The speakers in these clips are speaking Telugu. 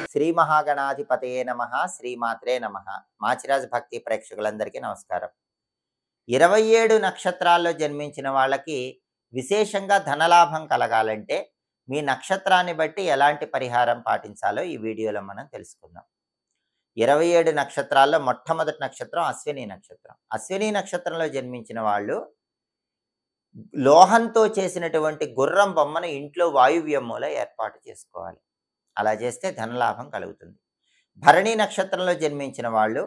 శ్రీ మహాగణాధిపతయే నమ శ్రీమాత్రే నమ మాచిరాజ్ భక్తి ప్రేక్షకులందరికీ నమస్కారం ఇరవై ఏడు నక్షత్రాల్లో జన్మించిన వాళ్ళకి విశేషంగా ధనలాభం కలగాలంటే మీ నక్షత్రాన్ని బట్టి ఎలాంటి పరిహారం పాటించాలో ఈ వీడియోలో మనం తెలుసుకుందాం ఇరవై ఏడు నక్షత్రాల్లో మొట్టమొదటి నక్షత్రం అశ్విని నక్షత్రం అశ్విని నక్షత్రంలో జన్మించిన వాళ్ళు లోహంతో చేసినటువంటి గుర్రం బొమ్మను ఇంట్లో వాయువ్యములో ఏర్పాటు చేసుకోవాలి అలా చేస్తే ధనలాభం కలుగుతుంది భరణి నక్షత్రంలో జన్మించిన వాళ్ళు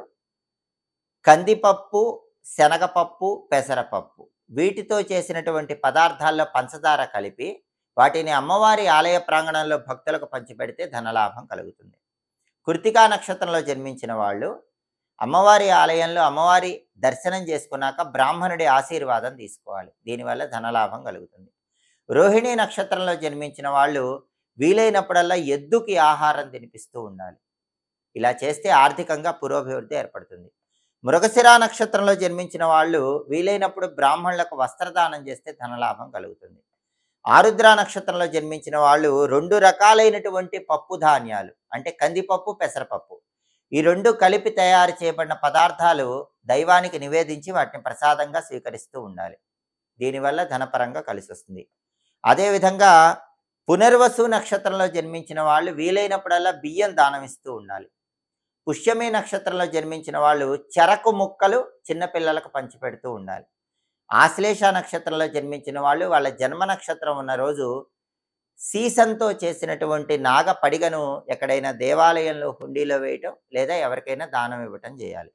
కందిపప్పు శనగపప్పు పెసరపప్పు వీటితో చేసినటువంటి పదార్థాల్లో పంచదార కలిపి వాటిని అమ్మవారి ఆలయ ప్రాంగణంలో భక్తులకు పంచిపెడితే ధనలాభం కలుగుతుంది కృతికా నక్షత్రంలో జన్మించిన వాళ్ళు అమ్మవారి ఆలయంలో అమ్మవారి దర్శనం చేసుకున్నాక బ్రాహ్మణుడి ఆశీర్వాదం తీసుకోవాలి దీనివల్ల ధనలాభం కలుగుతుంది రోహిణి నక్షత్రంలో జన్మించిన వాళ్ళు వీలైనప్పుడల్లా ఎద్దుకి ఆహారం తినిపిస్తూ ఉండాలి ఇలా చేస్తే ఆర్థికంగా పురోభివృద్ధి ఏర్పడుతుంది మృగశిర నక్షత్రంలో జన్మించిన వాళ్ళు వీలైనప్పుడు బ్రాహ్మణులకు వస్త్రదానం చేస్తే ధనలాభం కలుగుతుంది ఆరుద్ర నక్షత్రంలో జన్మించిన వాళ్ళు రెండు రకాలైనటువంటి పప్పు ధాన్యాలు అంటే కందిపప్పు పెసరపప్పు ఈ రెండు కలిపి తయారు చేయబడిన పదార్థాలు దైవానికి నివేదించి వాటిని ప్రసాదంగా స్వీకరిస్తూ ఉండాలి దీనివల్ల ధనపరంగా కలిసి వస్తుంది అదేవిధంగా పునర్వసు నక్షత్రంలో జన్మించిన వాళ్ళు వీలైనప్పుడల్లా బియ్యం దానం ఇస్తూ ఉండాలి పుష్యమి నక్షత్రంలో జన్మించిన వాళ్ళు చెరకు ముక్కలు చిన్నపిల్లలకు పంచిపెడుతూ ఉండాలి ఆశ్లేష నక్షత్రంలో జన్మించిన వాళ్ళు వాళ్ళ జన్మ నక్షత్రం ఉన్న రోజు సీసంతో చేసినటువంటి నాగ పడిగను ఎక్కడైనా దేవాలయంలో హుండీలో వేయటం లేదా ఎవరికైనా దానం ఇవ్వటం చేయాలి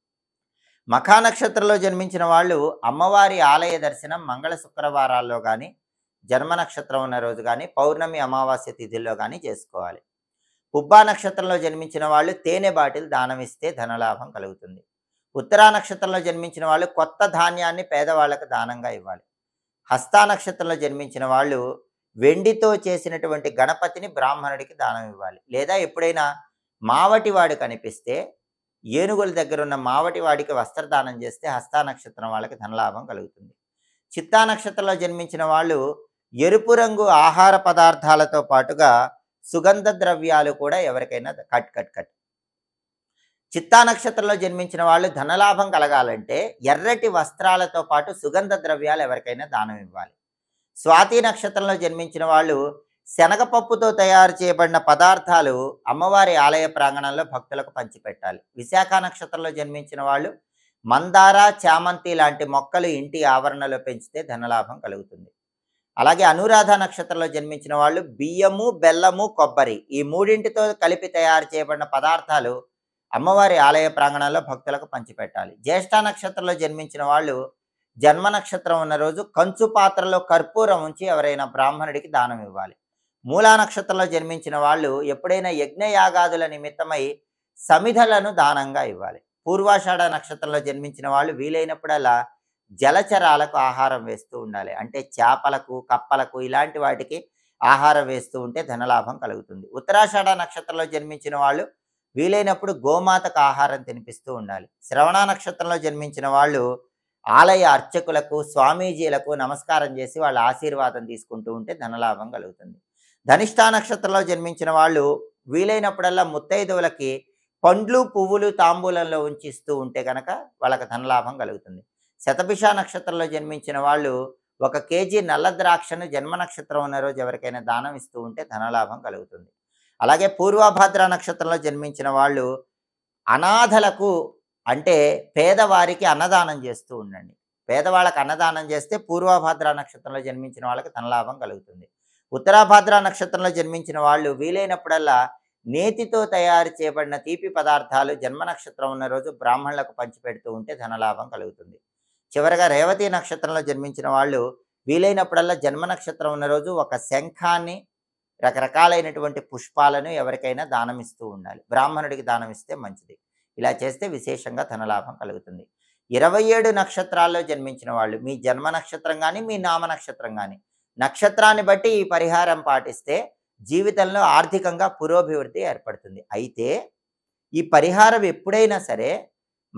మఖా నక్షత్రంలో జన్మించిన వాళ్ళు అమ్మవారి ఆలయ దర్శనం మంగళ శుక్రవారాల్లో కానీ జన్మ నక్షత్రం ఉన్న రోజు కానీ పౌర్ణమి అమావాస్య తిథిలో కానీ చేసుకోవాలి పుబ్బా నక్షత్రంలో జన్మించిన వాళ్ళు తేనె బాటిల్ దానం ఇస్తే ధనలాభం కలుగుతుంది ఉత్తరా నక్షత్రంలో జన్మించిన వాళ్ళు కొత్త ధాన్యాన్ని పేదవాళ్ళకు దానంగా ఇవ్వాలి హస్తా నక్షత్రంలో జన్మించిన వాళ్ళు వెండితో చేసినటువంటి గణపతిని బ్రాహ్మణుడికి దానం ఇవ్వాలి లేదా ఎప్పుడైనా మావటి వాడు కనిపిస్తే ఏనుగుల దగ్గర ఉన్న మావటి వాడికి వస్త్రదానం చేస్తే హస్తా నక్షత్రం వాళ్ళకి ధనలాభం కలుగుతుంది చిత్తా నక్షత్రంలో జన్మించిన వాళ్ళు ఎరుపు రంగు ఆహార పదార్థాలతో పాటుగా సుగంధ ద్రవ్యాలు కూడా ఎవరికైనా కట్ కట్ కట్ చిత్తా నక్షత్రంలో జన్మించిన వాళ్ళు ధనలాభం కలగాలంటే ఎర్రటి వస్త్రాలతో పాటు సుగంధ ద్రవ్యాలు ఎవరికైనా దానం ఇవ్వాలి స్వాతి నక్షత్రంలో జన్మించిన వాళ్ళు శనగపప్పుతో తయారు చేయబడిన పదార్థాలు అమ్మవారి ఆలయ ప్రాంగణంలో భక్తులకు పంచిపెట్టాలి విశాఖ నక్షత్రంలో జన్మించిన వాళ్ళు మందార చామంతి లాంటి మొక్కలు ఇంటి ఆవరణలో పెంచితే ధనలాభం కలుగుతుంది అలాగే అనురాధ నక్షత్రంలో జన్మించిన వాళ్ళు బియ్యము బెల్లము కొబ్బరి ఈ మూడింటితో కలిపి తయారు చేయబడిన పదార్థాలు అమ్మవారి ఆలయ ప్రాంగణంలో భక్తులకు పంచిపెట్టాలి జ్యేష్ఠ నక్షత్రంలో జన్మించిన వాళ్ళు జన్మ నక్షత్రం ఉన్న రోజు కంచు పాత్రలో కర్పూరం ఉంచి ఎవరైనా బ్రాహ్మణుడికి దానం ఇవ్వాలి మూలా నక్షత్రంలో జన్మించిన వాళ్ళు ఎప్పుడైనా యజ్ఞయాగాదుల నిమిత్తమై సమిధలను దానంగా ఇవ్వాలి పూర్వాషాఢ నక్షత్రంలో జన్మించిన వాళ్ళు వీలైనప్పుడల్లా జలచరాలకు ఆహారం వేస్తూ ఉండాలి అంటే చేపలకు కప్పలకు ఇలాంటి వాటికి ఆహారం వేస్తూ ఉంటే ధనలాభం కలుగుతుంది ఉత్తరాషాఢ నక్షత్రంలో జన్మించిన వాళ్ళు వీలైనప్పుడు గోమాతకు ఆహారం తినిపిస్తూ ఉండాలి శ్రవణ నక్షత్రంలో జన్మించిన వాళ్ళు ఆలయ అర్చకులకు స్వామీజీలకు నమస్కారం చేసి వాళ్ళ ఆశీర్వాదం తీసుకుంటూ ఉంటే ధనలాభం కలుగుతుంది ధనిష్టా నక్షత్రంలో జన్మించిన వాళ్ళు వీలైనప్పుడల్లా ముత్తైదువులకి పండ్లు పువ్వులు తాంబూలంలో ఉంచిస్తూ ఉంటే కనుక వాళ్ళకి ధనలాభం కలుగుతుంది శతభిష నక్షత్రంలో జన్మించిన వాళ్ళు ఒక కేజీ నల్ల ద్రాక్షను జన్మ నక్షత్రం ఉన్న రోజు ఎవరికైనా దానం ఇస్తూ ఉంటే ధనలాభం కలుగుతుంది అలాగే పూర్వభద్ర నక్షత్రంలో జన్మించిన వాళ్ళు అనాథలకు అంటే పేదవారికి అన్నదానం చేస్తూ ఉండండి పేదవాళ్ళకి అన్నదానం చేస్తే పూర్వభద్ర నక్షత్రంలో జన్మించిన వాళ్ళకి ధనలాభం కలుగుతుంది ఉత్తరాభద్ర నక్షత్రంలో జన్మించిన వాళ్ళు వీలైనప్పుడల్లా నేతితో తయారు చేయబడిన తీపి పదార్థాలు జన్మ నక్షత్రం ఉన్న రోజు బ్రాహ్మణులకు పంచిపెడుతూ ఉంటే ధనలాభం కలుగుతుంది చివరగా రేవతి నక్షత్రంలో జన్మించిన వాళ్ళు వీలైనప్పుడల్లా జన్మ నక్షత్రం ఉన్న రోజు ఒక శంఖాన్ని రకరకాలైనటువంటి పుష్పాలను ఎవరికైనా దానం ఇస్తూ ఉండాలి బ్రాహ్మణుడికి దానం ఇస్తే మంచిది ఇలా చేస్తే విశేషంగా ధనలాభం కలుగుతుంది ఇరవై ఏడు నక్షత్రాల్లో జన్మించిన వాళ్ళు మీ జన్మ నక్షత్రం కానీ మీ నామ నక్షత్రం కానీ నక్షత్రాన్ని బట్టి ఈ పరిహారం పాటిస్తే జీవితంలో ఆర్థికంగా పురోభివృద్ధి ఏర్పడుతుంది అయితే ఈ పరిహారం ఎప్పుడైనా సరే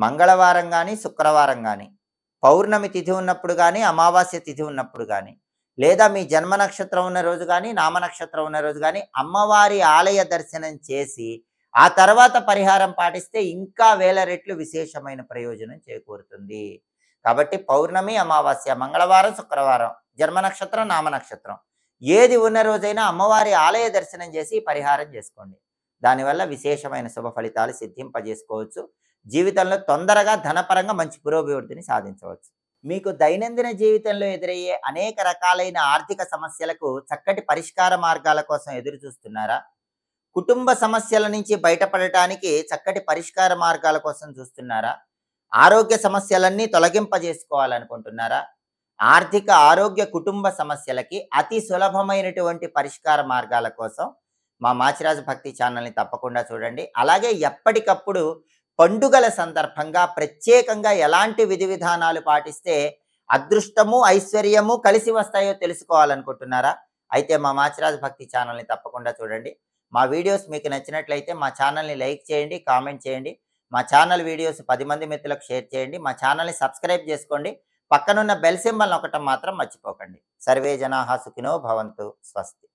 మంగళవారం కానీ శుక్రవారం కానీ పౌర్ణమి తిథి ఉన్నప్పుడు కానీ అమావాస్య తిథి ఉన్నప్పుడు కానీ లేదా మీ జన్మ నక్షత్రం ఉన్న రోజు కానీ నామ నక్షత్రం ఉన్న రోజు కానీ అమ్మవారి ఆలయ దర్శనం చేసి ఆ తర్వాత పరిహారం పాటిస్తే ఇంకా వేల రెట్లు విశేషమైన ప్రయోజనం చేకూరుతుంది కాబట్టి పౌర్ణమి అమావాస్య మంగళవారం శుక్రవారం జన్మ నక్షత్రం నామ నక్షత్రం ఏది ఉన్న రోజైనా అమ్మవారి ఆలయ దర్శనం చేసి పరిహారం చేసుకోండి దానివల్ల విశేషమైన శుభ ఫలితాలు సిద్ధింపజేసుకోవచ్చు జీవితంలో తొందరగా ధనపరంగా మంచి పురోభివృద్ధిని సాధించవచ్చు మీకు దైనందిన జీవితంలో ఎదురయ్యే అనేక రకాలైన ఆర్థిక సమస్యలకు చక్కటి పరిష్కార మార్గాల కోసం ఎదురు చూస్తున్నారా కుటుంబ సమస్యల నుంచి బయటపడటానికి చక్కటి పరిష్కార మార్గాల కోసం చూస్తున్నారా ఆరోగ్య సమస్యలన్నీ తొలగింపజేసుకోవాలనుకుంటున్నారా ఆర్థిక ఆరోగ్య కుటుంబ సమస్యలకి అతి సులభమైనటువంటి పరిష్కార మార్గాల కోసం మా మాచిరాజు భక్తి ఛానల్ని తప్పకుండా చూడండి అలాగే ఎప్పటికప్పుడు పండుగల సందర్భంగా ప్రత్యేకంగా ఎలాంటి విధి విధానాలు పాటిస్తే అదృష్టము ఐశ్వర్యము కలిసి వస్తాయో తెలుసుకోవాలనుకుంటున్నారా అయితే మా మాచిరాజు భక్తి ఛానల్ని తప్పకుండా చూడండి మా వీడియోస్ మీకు నచ్చినట్లయితే మా ఛానల్ని లైక్ చేయండి కామెంట్ చేయండి మా ఛానల్ వీడియోస్ పది మంది మిత్రులకు షేర్ చేయండి మా ఛానల్ని సబ్స్క్రైబ్ చేసుకోండి పక్కనున్న బెల్ సింబల్ నొక్కటం మాత్రం మర్చిపోకండి సర్వే జనాహా సుఖినో భవంతు స్వస్తి